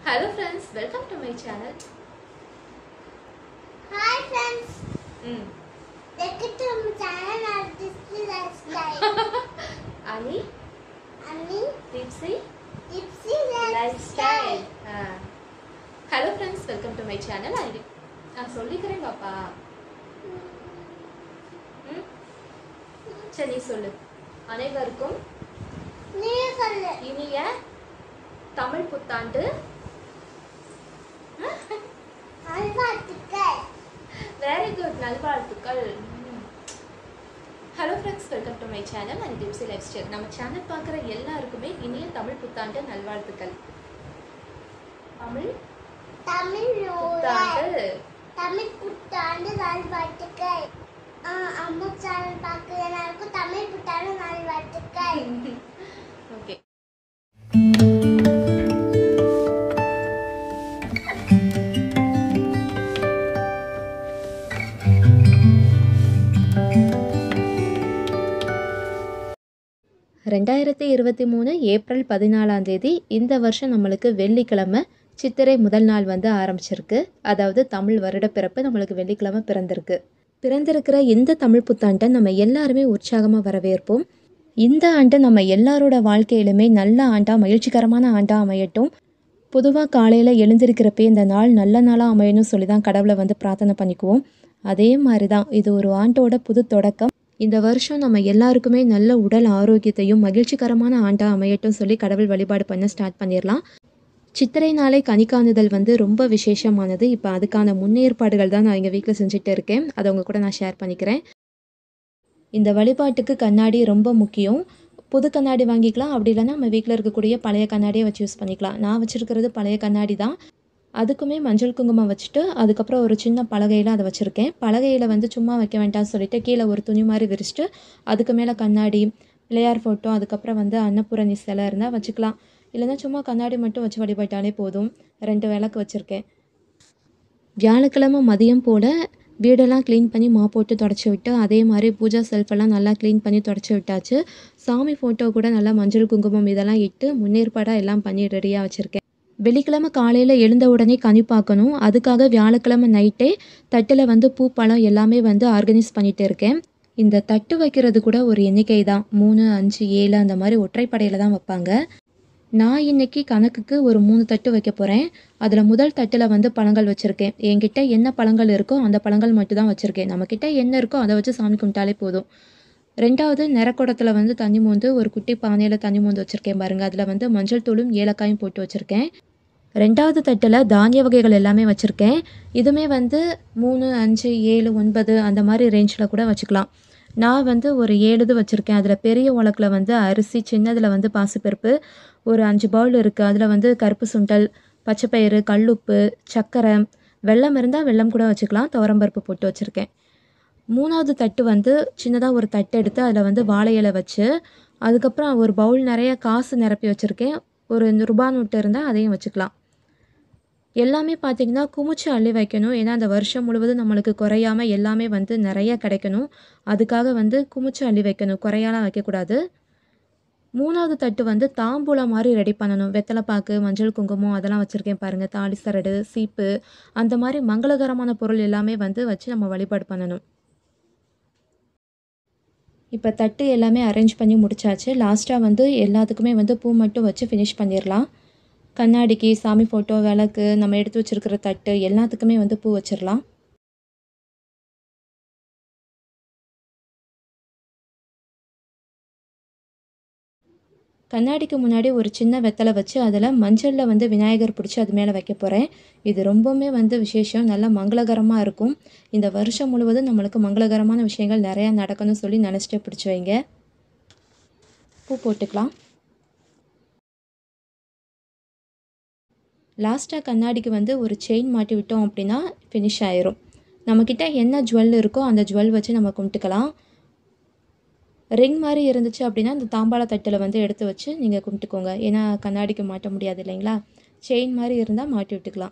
Hello friends welcome to my channel Hi friends, ம் welcome to my channel of Disney Lifestyle. Annie Annie, Gypsy Gypsy life Lifestyle. Style hello friends welcome to my channel ID நான் சொல்லிக்கிறேன் பாப்பா ம் சரி நீ சொல்லு அனைவருக்கும் நீ சொல்லு இனிய தமிழ் புத்தாண்டு அல்வாத்துக்கள் வெரி குட் நல்வாழ்த்துக்கள் hello friends welcome to my channel and Tipsy lifestyle நம்ம சேனல் பார்க்குற எல்லாருக்குமே இனிய தமிழ் புத்தாண்டு நல்வாழ்த்துக்கள் தமிழ் தமிழ் நூறு புத்தாண்டு தமிழ் புத்தாண்டு நல்வாழ்த்துக்கள் ஆ, அம்மா சேனல் பார்க்குற எல்லாருக்கும் தமிழ் புத்தாண்டு நல்வாழ்த்துக்கள் ஓகே ரெண்டாயிரத்தி இருபத்தி மூணு ஏப்ரல் பதினாலாம் தேதி இந்த வருஷம் நம்மளுக்கு வெள்ளிக்கிழமை சித்திரை முதல் நாள் வந்து ஆரம்பிச்சிருக்கு அதாவது தமிழ் வருடப்பிறப்பு நம்மளுக்கு வெள்ளிக்கிழமை பிறந்திருக்கு பிறந்திருக்கிற இந்த தமிழ் புத்தாண்டை நம்ம எல்லாருமே உற்சாகமாக வரவேற்போம் இந்த ஆண்டு நம்ம எல்லாரோட வாழ்க்கையிலுமே நல்ல ஆண்டாக மகிழ்ச்சிகரமான ஆண்டாக அமையட்டும் பொதுவாக காலையில் எழுந்திருக்கிறப்பே இந்த நாள் நல்ல நாளாக அமையணும்னு சொல்லி தான் கடவுளை வந்து பிரார்த்தனை பண்ணிக்குவோம் அதே மாதிரி தான் இது ஒரு ஆண்டோட புது தொடக்கம் இந்த வருஷம் நம்ம எல்லாருக்குமே நல்ல உடல் ஆரோக்கியத்தையும் மகிழ்ச்சிகரமான ஆண்டாக அமையட்டும் சொல்லி கடவுள் வழிபாடு பண்ண ஸ்டார்ட் பண்ணிடலாம் சித்திரை நாளை கனிக்காணுதல் வந்து ரொம்ப விசேஷமானது இப்போ அதுக்கான முன்னேற்பாடுகள் தான் நான் எங்கள் வீட்டில் செஞ்சுட்டு இருக்கேன் அதை உங்க கூட நான் ஷேர் பண்ணிக்கிறேன் இந்த வழிபாட்டுக்கு கண்ணாடி ரொம்ப முக்கியம் புது கண்ணாடி வாங்கிக்கலாம் அப்படி இல்லைன்னா நம்ம வீட்டில் இருக்கக்கூடிய பழைய கண்ணாடியை வச்சு யூஸ் பண்ணிக்கலாம் நான் வச்சுருக்கிறது பழைய கண்ணாடி தான் அதுக்குமே மஞ்சள் குங்குமம் வச்சுட்டு அதுக்கப்புறம் ஒரு சின்ன பலகையில் அதை வச்சுருக்கேன் பலகையில் வந்து சும்மா வைக்க வேண்டாம்னு சொல்லிட்டு கீழே ஒரு துணி மாதிரி விரிச்சிட்டு அதுக்கு மேலே கண்ணாடி பிள்ளையார் ஃபோட்டோ அதுக்கப்புறம் வந்து அன்னபூரணி சிலை இருந்தால் வச்சுக்கலாம் இல்லைன்னா சும்மா கண்ணாடி மட்டும் வச்சு வழிபட்டாலே போதும் ரெண்டு விளக்கு வச்சுருக்கேன் வியாழக்கிழமை மதியம் போல் வீடெல்லாம் க்ளீன் பண்ணி மா போட்டு தொடச்சி விட்டு அதே மாதிரி பூஜா செல்ஃபெல்லாம் நல்லா க்ளீன் பண்ணி தொடச்சி விட்டாச்சு சாமி ஃபோட்டோ கூட நல்லா மஞ்சள் குங்குமம் இதெல்லாம் இட்டு முன்னேற்பாடாக எல்லாம் பண்ணி ரெடியாக வச்சுருக்கேன் வெள்ளிக்கிழமை காலையில் எழுந்த உடனே கனி பார்க்கணும் அதுக்காக வியாழக்கிழமை நைட்டே தட்டில் வந்து பூ பழம் எல்லாமே வந்து ஆர்கனைஸ் பண்ணிட்டு இருக்கேன் இந்த தட்டு வைக்கிறது கூட ஒரு எண்ணிக்கை தான் மூணு அஞ்சு ஏழு அந்த மாதிரி ஒற்றைப்படையில் தான் வைப்பாங்க நான் இன்னைக்கு கணக்குக்கு ஒரு மூணு தட்டு வைக்க போகிறேன் அதில் முதல் தட்டில் வந்து பழங்கள் வச்சுருக்கேன் என்கிட்ட என்ன பழங்கள் இருக்கோ அந்த பழங்கள் மட்டும் தான் வச்சுருக்கேன் நம்மக்கிட்ட என்ன இருக்கோ அதை வச்சு சாமி கும்பிட்டாலே போதும் ரெண்டாவது நிறக்குடத்தில் வந்து தண்ணி மோந்து ஒரு குட்டி பானையில் தண்ணி மோந்து வச்சுருக்கேன் பாருங்கள் அதில் வந்து மஞ்சள் தூளும் ஏலக்காயும் போட்டு வச்சுருக்கேன் ரெண்டாவது தட்டில் தானிய வகைகள் எல்லாமே வச்சுருக்கேன் இதுவுமே வந்து மூணு அஞ்சு ஏழு ஒன்பது அந்த மாதிரி ரேஞ்சில் கூட வச்சுக்கலாம் நான் வந்து ஒரு ஏழு இது வச்சுருக்கேன் அதில் பெரிய உலக்கில் வந்து அரிசி சின்னதில் வந்து பாசிப்பருப்பு ஒரு அஞ்சு பவுல் இருக்குது அதில் வந்து கருப்பு சுண்டல் பச்சைப்பயிறு கல்லுப்பு சர்க்கரை வெல்லம் இருந்தால் வெல்லம் கூட வச்சுக்கலாம் துவரம்பருப்பு போட்டு வச்சுருக்கேன் மூணாவது தட்டு வந்து சின்னதாக ஒரு தட்டு எடுத்து அதில் வந்து வாழை இலை வச்சு அதுக்கப்புறம் ஒரு பவுல் நிறைய காசு நிரப்பி வச்சுருக்கேன் ஒரு ரூபா நோட்டு இருந்தால் அதையும் வச்சுக்கலாம் எல்லாமே பார்த்தீங்கன்னா குமிச்சு அள்ளி வைக்கணும் ஏன்னா அந்த வருஷம் முழுவதும் நம்மளுக்கு குறையாம எல்லாமே வந்து நிறைய கிடைக்கணும் அதுக்காக வந்து குமிச்சு அள்ளி வைக்கணும் குறையாலாம் வைக்கக்கூடாது மூணாவது தட்டு வந்து தாம்பூலம் மாதிரி ரெடி பண்ணணும் வெத்தலைப்பாக்கு மஞ்சள் குங்குமம் அதெல்லாம் வச்சுருக்கேன் பாருங்கள் தாலி சரடு சீப்பு அந்த மாதிரி மங்களகரமான பொருள் எல்லாமே வந்து வச்சு நம்ம வழிபாடு பண்ணணும் இப்போ தட்டு எல்லாமே அரேஞ்ச் பண்ணி முடிச்சாச்சு லாஸ்ட்டாக வந்து எல்லாத்துக்குமே வந்து பூ மட்டும் வச்சு ஃபினிஷ் பண்ணிடலாம் கண்ணாடிக்கு சாமி ஃபோட்டோ விளக்கு நம்ம எடுத்து வச்சிருக்கிற தட்டு எல்லாத்துக்குமே வந்து பூ வச்சிடலாம் கண்ணாடிக்கு முன்னாடி ஒரு சின்ன வெத்தலை வச்சு அதில் மஞ்சளில் வந்து விநாயகர் பிடிச்சி அது மேலே வைக்க போகிறேன் இது ரொம்பவுமே வந்து விசேஷம் நல்லா மங்களகரமாக இருக்கும் இந்த வருஷம் முழுவதும் நம்மளுக்கு மங்களகரமான விஷயங்கள் நிறையா நடக்கணும்னு சொல்லி நினச்சிட்டு பிடிச்சி வைங்க பூ போட்டுக்கலாம் லாஸ்ட்டாக கண்ணாடிக்கு வந்து ஒரு செயின் மாட்டி விட்டோம் அப்படின்னா ஃபினிஷ் ஆயிரும் நம்மக்கிட்ட என்ன ஜுவல் இருக்கோ அந்த ஜுவல் வச்சு நம்ம கும்பிட்டுக்கலாம் ரிங் மாதிரி இருந்துச்சு அப்படின்னா இந்த தாம்பாள தட்டில் வந்து எடுத்து வச்சு நீங்கள் கும்பிட்டுக்கோங்க ஏன்னா கண்ணாடிக்கு மாட்ட முடியாது இல்லைங்களா செயின் மாதிரி இருந்தால் மாட்டி விட்டுக்கலாம்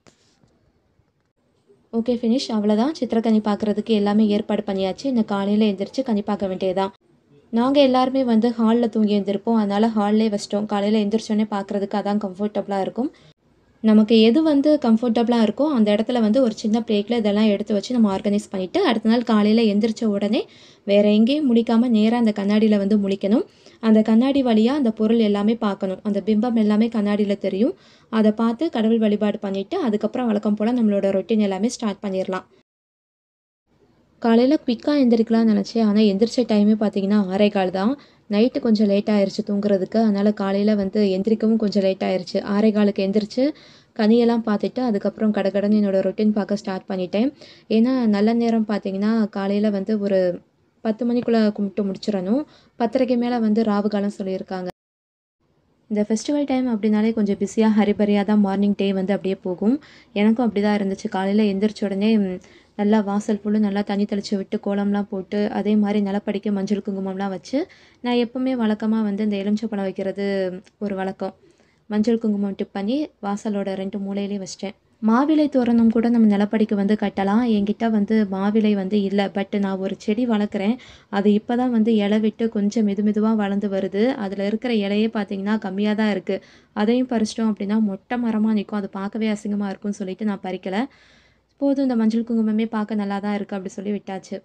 ஓகே ஃபினிஷ் அவ்வளோதான் சித்திரக்கனி பார்க்குறதுக்கு எல்லாமே ஏற்பாடு பண்ணியாச்சு இந்த காலையில் எந்திரிச்சு கனி பார்க்க வேண்டியதுதான் நாங்கள் எல்லாருமே வந்து ஹாலில் தூங்கி எழுந்திருப்போம் அதனால் ஹால்லே வச்சிட்டோம் காலையில் எந்திரிச்சோன்னே பார்க்குறதுக்கு அதான் கம்ஃபர்டபுளாக இருக்கும் நமக்கு எது வந்து கம்ஃபர்டபுளாக இருக்கோ அந்த இடத்துல வந்து ஒரு சின்ன பிளேட்டில் இதெல்லாம் எடுத்து வச்சு நம்ம ஆர்கனைஸ் பண்ணிவிட்டு அடுத்த நாள் காலையில் எந்திரிச்ச உடனே வேறு எங்கேயும் முழிக்காமல் நேராக அந்த கண்ணாடியில் வந்து முழிக்கணும் அந்த கண்ணாடி வழியாக அந்த பொருள் எல்லாமே பார்க்கணும் அந்த பிம்பம் எல்லாமே கண்ணாடியில் தெரியும் அதை பார்த்து கடவுள் வழிபாடு பண்ணிவிட்டு அதுக்கப்புறம் வழக்கம் போல் நம்மளோட ரொட்டீன் எல்லாமே ஸ்டார்ட் பண்ணிடலாம் காலையில் குயிக்காக எந்திரிக்கலாம்னு நினச்சேன் ஆனால் எந்திரிச்ச டைமே பார்த்தீங்கன்னா ஆறே கால் தான் நைட்டு கொஞ்சம் லேட் ஆயிருச்சு தூங்குறதுக்கு அதனால் காலையில் வந்து எந்திரிக்கவும் கொஞ்சம் லேட் ஆயிருச்சு ஆறே காலுக்கு எந்திரிச்சு கனியெல்லாம் பார்த்துட்டு அதுக்கப்புறம் கடகடன்னு என்னோடய ரொட்டீன் பார்க்க ஸ்டார்ட் பண்ணிட்டேன் ஏன்னா நல்ல நேரம் பார்த்தீங்கன்னா காலையில் வந்து ஒரு பத்து மணிக்குள்ளே கும்பிட்டு முடிச்சிடணும் பத்தரைக்கு மேலே வந்து ராவு காலம் சொல்லியிருக்காங்க இந்த ஃபெஸ்டிவல் டைம் அப்படின்னாலே கொஞ்சம் பிஸியாக ஹரிபரியாக தான் மார்னிங் டே வந்து அப்படியே போகும் எனக்கும் அப்படி தான் இருந்துச்சு காலையில் எந்திரிச்ச உடனே ம், நல்லா வாசல் ஃபுல்லும் நல்லா தண்ணி தெளித்து விட்டு கோலம்லாம் போட்டு அதே மாதிரி நிலப்படிக்க மஞ்சள் குங்குமம்லாம் வச்சு நான் எப்போவுமே வழக்கமாக வந்து இந்த எலுமிச்சை பழம் வைக்கிறது ஒரு வழக்கம் மஞ்சள் குங்குமம் டிப் பண்ணி வாசலோட ரெண்டு மூலையிலையும் வச்சிட்டேன் மாவிலை தோரணம் கூட நம்ம நிலப்படிக்கு வந்து கட்டலாம் என்கிட்ட வந்து மாவிலை வந்து இல்லை பட் நான் ஒரு செடி வளர்க்குறேன் அது இப்போ தான் வந்து இலை விட்டு கொஞ்சம் மெது மெதுவாக வளர்ந்து வருது அதில் இருக்கிற இலையே பார்த்தீங்கன்னா கம்மியாக தான் இருக்குது அதையும் பறிச்சிட்டோம் அப்படின்னா மொட்டை மரமாக நிற்கும் அது பார்க்கவே அசிங்கமாக இருக்கும்னு சொல்லிட்டு நான் பறிக்கலை போதும் இந்த மஞ்சள் குங்குமமே பார்க்க நல்லா தான் இருக்குது அப்படி சொல்லி விட்டாச்சு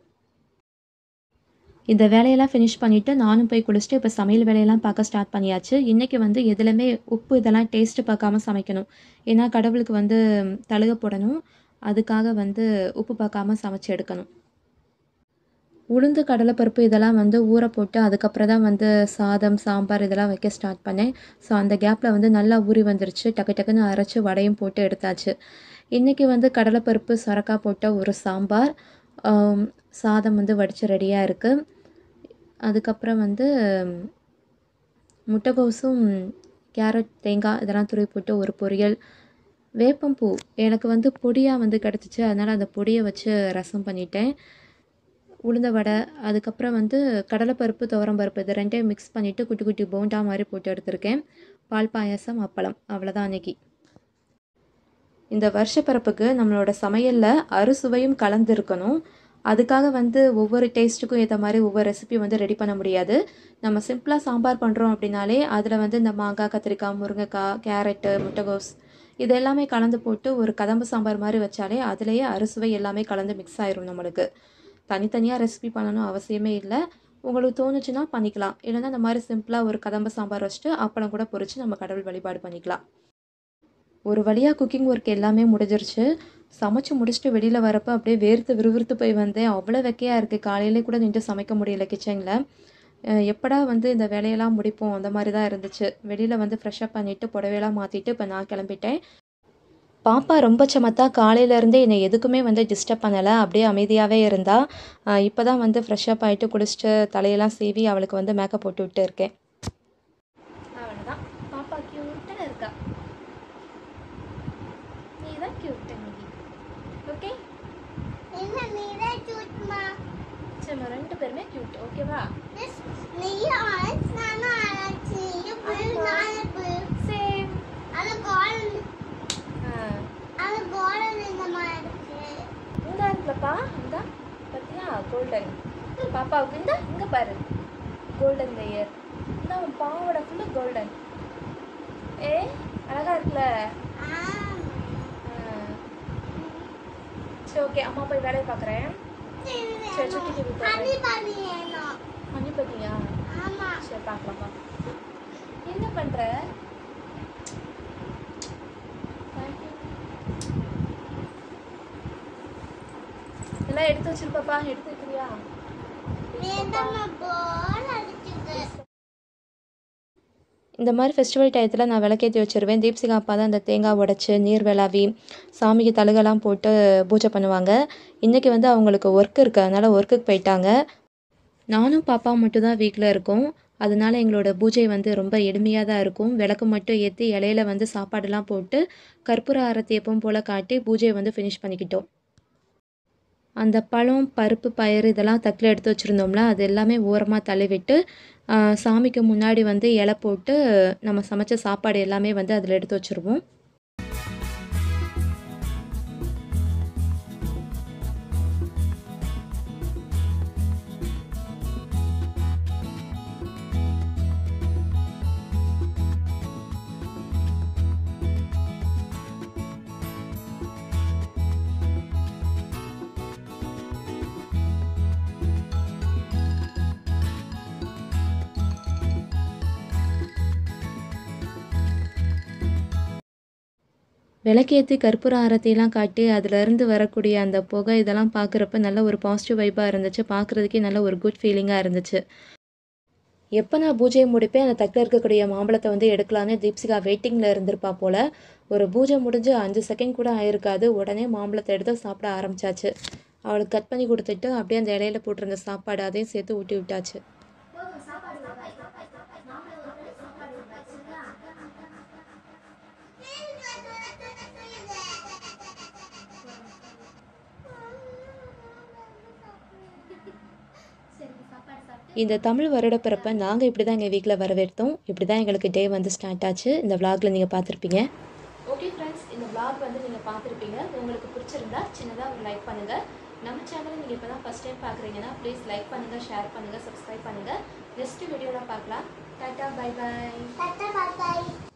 இந்த வேலையெல்லாம் ஃபினிஷ் பண்ணிவிட்டு நானும் போய் குளிச்சுட்டு இப்போ சமையல் வேலையெல்லாம் பார்க்க ஸ்டார்ட் பண்ணியாச்சு இன்றைக்கி வந்து எதுலையுமே உப்பு இதெல்லாம் டேஸ்ட்டு பார்க்காம சமைக்கணும் ஏன்னா கடவுளுக்கு வந்து தழுக போடணும் அதுக்காக வந்து உப்பு பார்க்காம சமைச்சு எடுக்கணும் உளுந்து கடலைப்பருப்பு இதெல்லாம் வந்து ஊற போட்டு அதுக்கப்புறம் தான் வந்து சாதம் சாம்பார் இதெல்லாம் வைக்க ஸ்டார்ட் பண்ணேன் ஸோ அந்த கேப்பில் வந்து நல்லா ஊறி வந்துருச்சு டக்கு டக்குன்னு அரைச்சி வடையும் போட்டு எடுத்தாச்சு இன்றைக்கி வந்து கடலைப்பருப்பு சொரக்காய் போட்ட ஒரு சாம்பார் ஆம், சாதம் வந்து வடித்து ரெடியாக இருக்குது அதுக்கப்புறம் வந்து ம், முட்டைகோஸும் கேரட் தேங்காய் இதெல்லாம் துருவி போட்டு ஒரு பொரியல் வேப்பம்பூ எனக்கு வந்து பொடியாக வந்து கிடச்சிச்சு அதனால் அந்த பொடியை வச்சு ரசம் பண்ணிட்டேன் உளுந்த வடை அதுக்கப்புறம் வந்து கடலைப்பருப்பு துவரம்பருப்பு இது ரெண்டையும் மிக்ஸ் பண்ணிவிட்டு குட்டி குட்டி போண்டா மாதிரி போட்டு எடுத்திருக்கேன் பால் பாயாசம் அப்பளம் அவ்வளோதான் அன்னைக்கு இந்த வருஷப்பிறப்புக்கு நம்மளோட சமையலில் அறுசுவையும் கலந்துருக்கணும் அதுக்காக வந்து ஒவ்வொரு டேஸ்ட்டுக்கும் ஏற்ற மாதிரி ஒவ்வொரு ரெசிபி வந்து ரெடி பண்ண முடியாது நம்ம சிம்பிளாக சாம்பார் பண்ணுறோம் அப்படின்னாலே அதில் வந்து இந்த மாங்காய் கத்திரிக்காய் முருங்கைக்காய் கேரட்டு முட்டைகோஸ் இது எல்லாமே கலந்து போட்டு ஒரு கதம்பு சாம்பார் மாதிரி வச்சாலே அதுலேயே அறுசுவை எல்லாமே கலந்து மிக்ஸ் ஆயிரும் நம்மளுக்கு தனித்தனியாக ரெசிபி பண்ணணும் அவசியமே இல்லை உங்களுக்கு தோணுச்சுன்னா பண்ணிக்கலாம் இல்லைன்னா இந்த மாதிரி சிம்பிளாக ஒரு கதம்ப சாம்பார் வச்சுட்டு அப்பளம் கூட பொரிச்சு நம்ம கடவுள் வழிபாடு பண்ணிக்கலாம் ஒரு வழியாக குக்கிங் ஒர்க் எல்லாமே முடிஞ்சிருச்சு சமைச்சு முடிச்சுட்டு வெளியில் வரப்போ அப்படியே வேர்த்து விறுவிறுத்து போய் வந்தேன் அவ்வளோ வெக்கையாக இருக்குது காலையிலே கூட நின்று சமைக்க முடியல கிச்சனில் எப்படா வந்து இந்த வேலையெல்லாம் முடிப்போம் அந்த மாதிரி தான் இருந்துச்சு வெளியில் வந்து ஃப்ரெஷ்அப் பண்ணிவிட்டு புடவையெல்லாம் மாற்றிட்டு இப்போ நான் கிளம்பிட்டேன் பாப்பா ரொம்ப சமத்தா காலையிலேருந்தே என்னை எதுக்குமே வந்து டிஸ்டர்ப் பண்ணலை அப்படியே அமைதியாகவே இருந்தா இப்போ தான் வந்து ஃப்ரெஷ்அப் ஆகிட்டு குளிச்சுட்டு தலையெல்லாம் சீவி அவளுக்கு வந்து மேக்கப் போட்டு விட்டு இருக்கேன் அவ்வளோதான் பாப்பா க்யூட்டாக இருக்கா நீ தான் க்யூட்டு நிதி ஓகே என்ன நீரே சூட்மா சரி நம்ம ரெண்டு பேருமே க்யூட் ஓகேவா நீ ஆரஞ்சு நானும் ஆரஞ்சு நீ புல் நானும் புல் சேம் அது கோல்டன் அது கோல்டன் இந்த மாதிரி இருக்கு இந்த இருக்குல்லப்பா இந்த பார்த்தியா கோல்டன் பாப்பாவுக்கு இந்த இங்கே பாரு கோல்டன் லேயர் இந்த உன் பாவோட ஃபுல்லு கோல்டன் ஏ அழகா இருக்குல்ல ஆமா. சரி ஓகே அம்மா போய் வேலையை பார்க்குறேன் சரி, சரி, சுத்தி சுத்தி போறேன். ஹனி பாபி வேணும் மணி பார்த்தியா ஆமா சரி பார்க்கலாமா என்ன பண்ணுற எல்லாம் எடுத்து வச்சிருப்பாப்பா எடுத்து வைக்கிறியா வேண்டாமா போல் அடிச்சுது இந்த மாதிரி ஃபெஸ்டிவல் டயத்தில் நான் விளக்கேற்றி வச்சிருவேன் தீப்சிகா அப்பா தான் இந்த தேங்காய் உடைச்சி நீர் விளாவி சாமிக்கு தழுகெல்லாம் போட்டு பூஜை பண்ணுவாங்க இன்றைக்கி வந்து அவங்களுக்கு ஒர்க் இருக்குது அதனால் ஒர்க்குக்கு போயிட்டாங்க நானும் பாப்பா மட்டும் தான் வீட்டில் இருக்கோம் அதனால எங்களோட பூஜை வந்து ரொம்ப எளிமையாக தான் இருக்கும் விளக்கு மட்டும் ஏற்றி இலையில வந்து சாப்பாடெல்லாம் போட்டு கற்பூர ஆரத்தி எப்பவும் போல் காட்டி பூஜையை வந்து ஃபினிஷ் பண்ணிக்கிட்டோம் அந்த பழம் பருப்பு பயிறு இதெல்லாம் தட்டில் எடுத்து வச்சுருந்தோம்ல அது எல்லாமே ஓரமாக தள்ளிவிட்டு ஆ, சாமிக்கு முன்னாடி வந்து இலை போட்டு நம்ம சமைச்ச சாப்பாடு எல்லாமே வந்து அதில் எடுத்து வச்சுருவோம் விளக்கேற்றி கற்பூர ஆரத்திலாம் காட்டி அதுலேருந்து வரக்கூடிய அந்த புகை இதெல்லாம் பார்க்குறப்ப நல்ல ஒரு பாசிட்டிவ் வைப்பாக இருந்துச்சு பார்க்குறதுக்கே நல்ல ஒரு குட் ஃபீலிங்காக இருந்துச்சு எப்போ நான் பூஜையை முடிப்பேன் அந்த தட்டில் இருக்கக்கூடிய மாம்பழத்தை வந்து எடுக்கலான்னு தீப்சிகா வெயிட்டிங்கில் இருந்திருப்பா போல் ஒரு பூஜை முடிஞ்சு அஞ்சு செகண்ட் கூட ஆயிருக்காது உடனே மாம்பழத்தை எடுத்து சாப்பிட ஆரம்பிச்சாச்சு அவளுக்கு கட் பண்ணி கொடுத்துட்டு அப்படியே அந்த இலையில போட்டிருந்த சாப்பாடு அதையும் சேர்த்து ஊட்டி விட்டாச்சு இந்த தமிழ் வருடப்பிறப்பை நாங்கள் இப்படி தான் எங்கள் வீட்டில் வரவேற்றோம் இப்படி தான் எங்களுக்கு டே வந்து ஸ்டார்ட் ஆச்சு இந்த vlogல நீங்கள் பார்த்துருப்பீங்க ஓகே ஃப்ரெண்ட்ஸ் இந்த vlog வந்து நீங்கள் பார்த்துருப்பீங்க உங்களுக்கு பிடிச்சிருந்தா சின்னதாக ஒரு லைக் பண்ணுங்கள் நம்ம சேனலை நீங்கள் இப்போ தான் ஃபஸ்ட் டைம் பார்க்குறீங்கன்னா ப்ளீஸ் லைக் பண்ணுங்கள் ஷேர் பண்ணுங்கள் சப்ஸ்கிரைப் பண்ணுங்கள் நெக்ஸ்ட் வீடியோவில் பார்க்கலாம் டாட்டா பை பை தட்டை பாத்தாய்